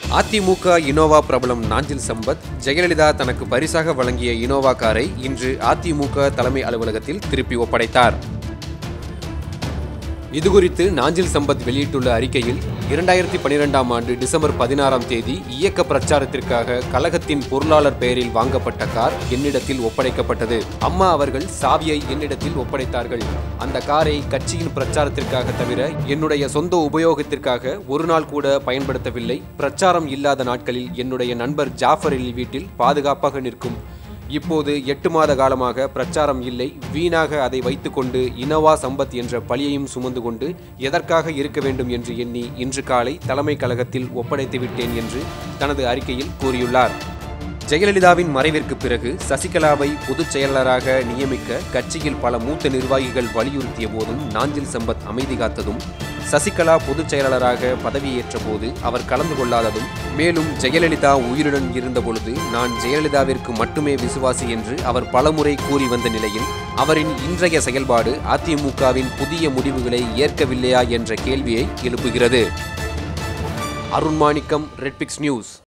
AIADMK Innova பிரபலம் நாஞ்சில் சம்பத் ஜெயலலிதா தனக்கு பரிசாக வழங்கிய இனோவா காரை இன்று அதிமுக தலைமை அலுவலகத்தில் திருப்பி ஒப்படைத்தார் இதுகுறித்து நாஞ்சில் சம்பத் வெளியிட்டுள்ள அறிக்கையில் இரண்டாயிரத்தி பனிரெண்டாம் ஆண்டு டிசம்பர் பதினாறாம் தேதி இயக்க பிரச்சாரத்திற்காக கழகத்தின் பொருளாளர் பெயரில் வாங்கப்பட்ட கார் என்னிடத்தில் ஒப்படைக்கப்பட்டது அம்மா அவர்கள் சாவியை என்னிடத்தில் ஒப்படைத்தார்கள் அந்த காரை கட்சியின் பிரச்சாரத்திற்காக தவிர என்னுடைய சொந்த உபயோகத்திற்காக ஒரு நாள் கூட பயன்படுத்தவில்லை பிரச்சாரம் இல்லாத நாட்களில் என்னுடைய நண்பர் ஜாஃபர் அலி வீட்டில் பாதுகாப்பாக நிற்கும் இப்போது எட்டு மாத காலமாக பிரச்சாரம் இல்லை வீணாக அதை வைத்துக்கொண்டு இனோவா சம்பத் என்ற பழியையும் சுமந்து கொண்டு எதற்காக இருக்க வேண்டும் என்று எண்ணி இன்று காலை தலைமை கழகத்தில் ஒப்படைத்து விட்டேன் என்று தனது அறிக்கையில் கூறியுள்ளார் ஜெயலலிதாவின் மறைவிற்கு பிறகு சசிகலாவை பொதுச் செயலாளராக நியமிக்க கட்சியில் பல மூத்த நிர்வாகிகள் வலியுறுத்திய போதும் நாஞ்சில் சம்பத் அமைதி காத்ததும் சசிகலா பொதுச் செயலாளராக பதவியேற்ற போது அவர் கலந்து கொள்ளாததும் மேலும் ஜெயலலிதா உயிருடன் இருந்தபொழுது நான் ஜெயலலிதாவிற்கு மட்டுமே விசுவாசி என்று அவர் பலமுறை கூறி வந்த நிலையில் அவரின் இன்றைய செயல்பாடு அதிமுகவின் புதிய முடிவுகளை ஏற்கவில்லையா என்ற கேள்வியை எழுப்புகிறது அருண்மாணிக்கம் ரெட்பிக்ஸ் நியூஸ்